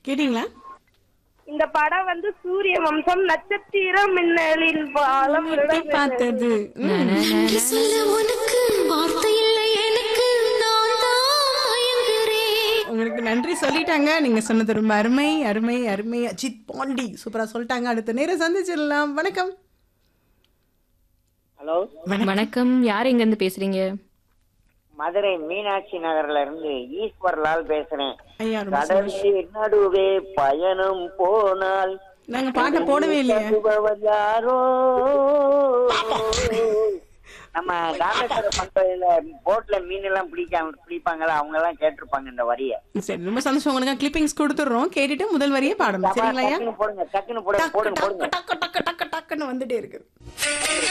கேட்டீங்களா இந்த படம் வந்து சூரிய வம்சம் நட்சத்திர மின்னலின் பாலம் எட்டி பார்த்தது ம். சொல்ல உனக்கு வார்த்தை இல்லை எனக்கு நான் தான் மயங்குறேன் உங்களுக்கு நன்றி சொல்லிட்டாங்க நீங்க சொன்னது ரொம்ப அருமை அருமை அருமை அஜித் பாண்டி சூப்பரா சொல்லிட்டாங்க அடுத்த நேரம் சந்திச்சிடலாம் வணக்கம் ஹலோ வணக்கம் யார் எங்க இருந்து பேசுறீங்க மதுரை மீனாட்சி நகர்ல இருந்து ஈஸ்வர்லால் பேசுறேன் ஐயா ரொம்ப கடலில் நடுவே பயணம் போனால் நாங்க பாட்டை போடவே இல்லையே தருபவர் யாரோ நம்ம ராமேஸ்வர பண்றதுல போட்ல மீன் எல்லாம் பிடிக்காம பிடிப்பாங்கல்ல அவங்க எல்லாம் கேட்டிருப்பாங்க இந்த வரிய சரி ரொம்ப சந்தோஷம் உங்களுக்கு கிளிப்பிங்ஸ் கொடுத்துடுறோம் கேட்டுட்டு முதல் வரியே பாடணும் சரிங்களா ஐயா டக்குன்னு போடுங்க டக்குன்னு போடுங்க டக்கு போடுங்க போடுங்க டக்கு டக்கு டக்கு டக்கு டக்குன்னு வந்துட்டே இருக்கு